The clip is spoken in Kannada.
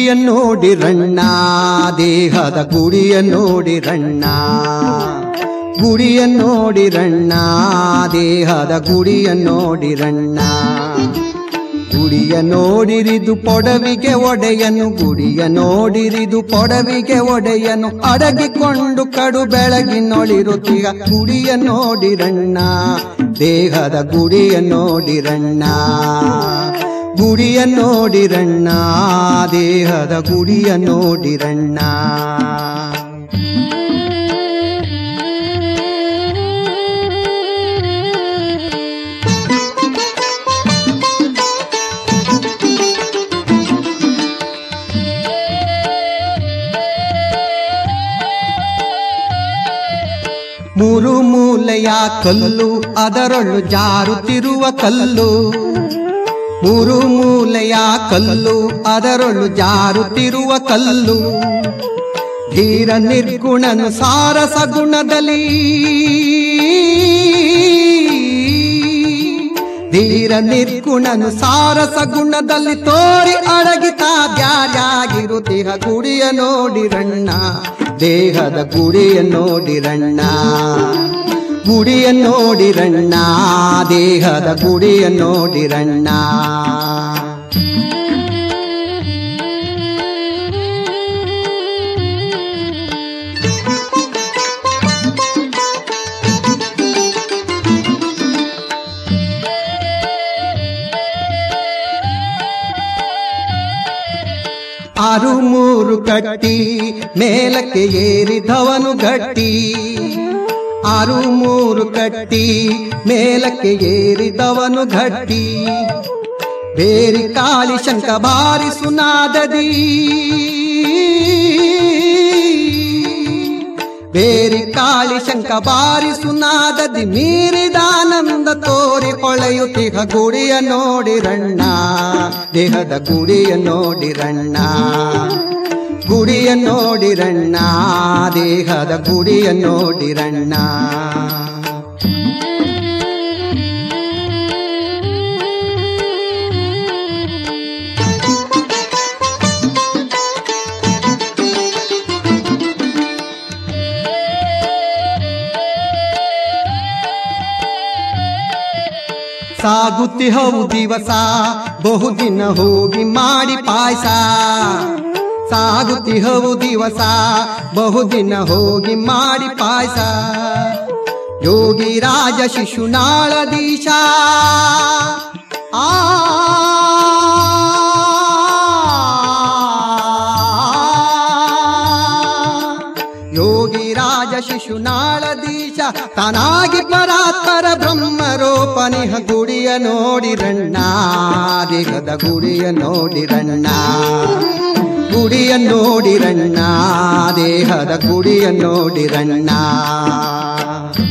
ಗುಡಿಯ ನೋಡಿರಣ್ಣ ದೇಹದ ಗುಡಿಯ ನೋಡಿರಣ್ಣ ಗುಡಿಯ ನೋಡಿರಣ್ಣ ದೇಹದ ಗುಡಿಯ ನೋಡಿರಣ್ಣ ಗುಡಿಯ ನೋಡಿರಿದು ಪೊಡವಿಗೆ ಒಡೆಯನು ಗುಡಿಯ ನೋಡಿರಿದು ಪೊಡವಿಗೆ ಒಡೆಯನು ಅಡಗಿಕೊಂಡು ಕಡು ಬೆಳಗಿನೊಳಿರುತ್ತೀಗ ಗುಡಿಯ ನೋಡಿರಣ್ಣ ದೇಹದ ಗುಡಿಯ ನೋಡಿರಣ್ಣ ಗುಡಿಯ ನೋಡಿರಣ್ಣ ದೇಹದ ಗುಡಿಯ ನೋಡಿರಣ್ಣ ಮೂರು ಮೂಲೆಯ ಕಲ್ಲು ಅದರೊಳು ಜಾರುತ್ತಿರುವ ಕಲ್ಲು ಮೂರು ಮೂಲೆಯ ಕಲ್ಲು ಅದರೊಳು ಜಾರುತ್ತಿರುವ ಕಲ್ಲು ಧೀರ ನಿರ್ಗುಣನು ಸಾರಸ ಗುಣದಲ್ಲಿ ಧೀರ ನಿರ್ಗುಣನು ಸಾರಸ ಗುಣದಲ್ಲಿ ತೋರಿ ಅಡಗಿತ ದ್ಯಾಗಿರುತ್ತಿಹ ಗುಡಿಯ ನೋಡಿರಣ್ಣ ದೇಹದ ಗುಡಿಯ ನೋಡಿರಣ್ಣ ಗುಡಿಯ ನೋಡಿರಣ್ಣ ದೇಹದ ಗುಡಿಯ ನೋಡಿರಣ್ಣ ಆರು ಮೂರು ಕಟ್ಟಿ ಮೇಲಕ್ಕೆ ಏರಿದವನು ಗಟ್ಟಿ ಆರು ಮೂರು ಕಟ್ಟಿ ಮೇಲಕ್ಕೆ ಏರಿದವನು ಗಟ್ಟಿ ಬೇರಿ ಕಾಳಿ ಶಂಕ ಬಾರಿಸು ನಾದದಿ ಬೇರಿ ಕಾಳಿ ಶಂಕ ಬಾರಿಸು ನಾದದಿ ಮೀರಿದಾನಂದ ತೋರಿ ಹೊಳೆಯುತ್ತಿಹ ಗುಡಿಯ ನೋಡಿರಣ್ಣ ದೇಹದ ಗುಡಿಯ ನೋಡಿರಣ್ಣ ಗುಡಿಯ ನೋಡಿರಣ್ಣ ದೇಹದ ಗುಡಿಯ ನೋಡಿರಣ್ಣ ಸಾಗುತ್ತಿಹವು ದಿವಸ ಬಹುದಿನ ಹೋಗಿ ಮಾಡಿ ಪಾಯಸ ಸಾಗುತ್ತಿಹವು ದಿವಸ ಬಹುದಿನ ಹೋಗಿ ಮಾಡಿ ಪಾಯಸ ಯೋಗಿ ರಾಜ ಶಿಶುನಾಳದೀಶ ಆ ಯೋಗಿ ರಾಜ ಶಿಶುನಾಳದೀಶ ತನಾಗಿ ಪರಾತ್ಪರ ಬ್ರಹ್ಮರೋಪನಿಹ ಗುಡಿಯ ನೋಡಿರಣ್ಣ ದೇಹದ ಗುಡಿಯ ನೋಡಿರಣ್ಣ ಗುಡಿಯ ನೋಡಿರಣ್ಣ ದೇಹದ ಗುಡಿಯ ನೋಡಿರಣ್ಣ